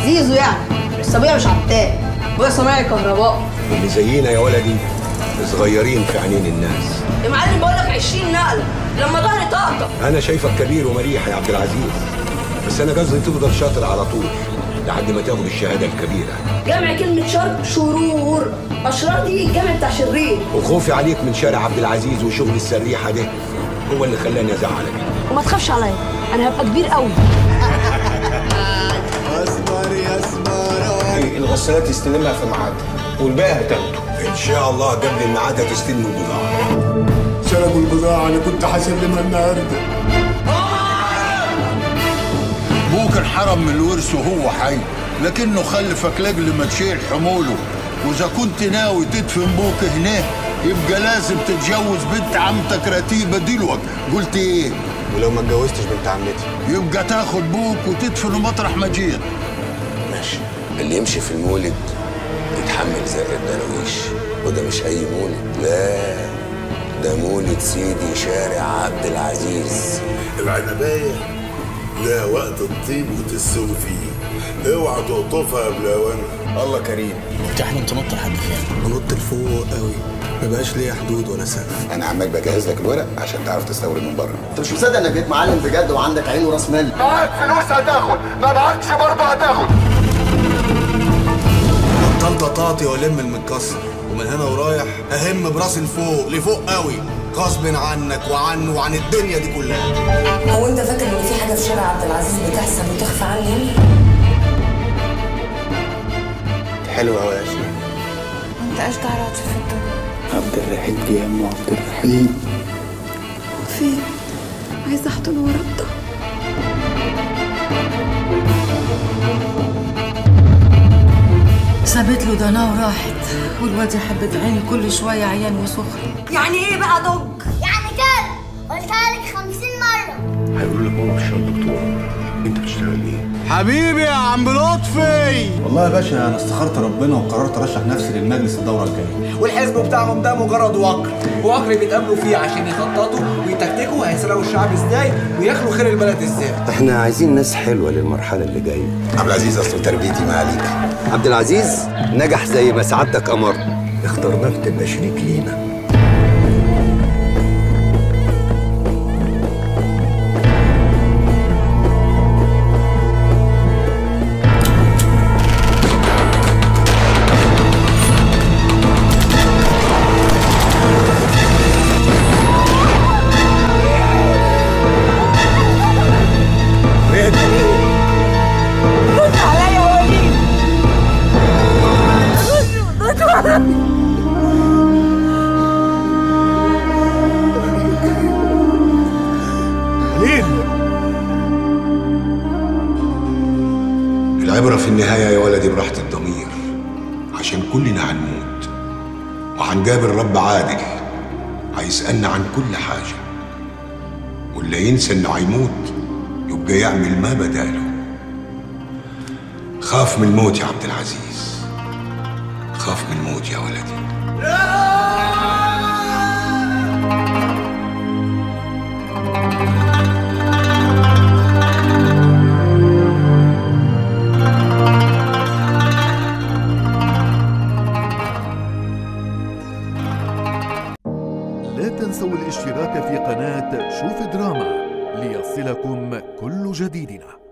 زيزو يعني بس ابويا مش عتاب ابويا صنايعي كهرباء اللي زينا يا ولدي صغيرين في عينين الناس يا معلم بقول لك 20 نقله لما ظهري طقطق انا شايفك كبير ومريح يا عبد العزيز بس انا قصدي تفضل شاطر على طول لحد ما تاخد الشهاده الكبيره جمع كلمه شر شرور اشرار دي الجمع بتاع شرير وخوفي عليك من شارع عبد العزيز وشغل السريحه ده هو اللي خلاني ازعلك وما تخافش عليا انا هبقى كبير قوي اسمر يا اسمر الغسالات يستلمها في ميعادها والباقي هتاخده ان شاء الله قبل الميعاد هتستلموا البضاعه سرقوا البضاعة أنا كنت هسلمها النهاردة ابوك انحرم من الورث وهو حي لكنه خلفك لاجل ما تشيل حموله واذا كنت ناوي تدفن بوك هنا يبقى لازم تتجوز بنت عمتك رتيبه دلوك قلت ايه ولو ما اتجوزتش بنت عمتي يبقى تاخد بوك وتدفنه مطرح ما جيت ماشي اللي يمشي في المولد يتحمل زر الدراويش وده مش اي مولد لا ده مولد سيدي شارع عبد العزيز العنباية لها وقت الطيب وتستوي فيه اوعى تقطفها قبل اوانها الله كريم تحلم تنط لحد فين؟ بنط لفوق قوي ما بقاش ليا حدود ولا سقف انا عمال بجهز لك الورق عشان تعرف تستورد من بره انت مش مصدق انك بقيت معلم بجد وعندك عين وراس مال معاك فلوس هتاخد ما معكش برضه هتاخد بطلت اطاطي والم المتكسر ومن هنا ورايح اهم براسي لفوق لفوق قوي غصب عنك وعنه وعن الدنيا دي كلها هو انت فاكر ان في حاجه في شارع عبد العزيز بتحصل وتخفى عني حلوة قوي يا شيخ انت ايش تعرف في الدنيا عبد الرحيم جه يا ام عبد الرحيم فين عايزه احضن ورده سابت له دنا وراحت والواد يا حبة عيني كل شوية عيان وسخن يعني ايه بقى دوج يعني كده قلتها لك 50 مرة هيقولوا لك ماما مش دكتور انت بتشتغل ايه؟ حبيبي يا عم لطفي والله يا باشا انا استخرت ربنا وقررت ارشح نفسي للمجلس الدوره الجايه والحزب بتاعهم ده مجرد وقر وقر بيتقابلوا فيه عشان يخططوا ويتكتكوا هيسرقوا الشعب ازاي وياخلوا خير البلد ازاي احنا عايزين ناس حلوه للمرحله اللي جايه عبد العزيز اصل تربيتي ما عليك عبد العزيز نجح زي ما سعادتك امرت اخترناك تبقى شريك لينا رد عليا يا وليد العبره في النهايه يا ولدي براحه الضمير عشان كلنا هنموت وهنقابل رب عادل هيسالنا عن كل حاجه واللي ينسى انه هيموت يبقى يعمل ما بداله خاف من الموت يا عبد العزيز خاف من الموت يا ولدي لا تنسوا الاشتراك في قناة شوف دراما ليصلكم كل جديدنا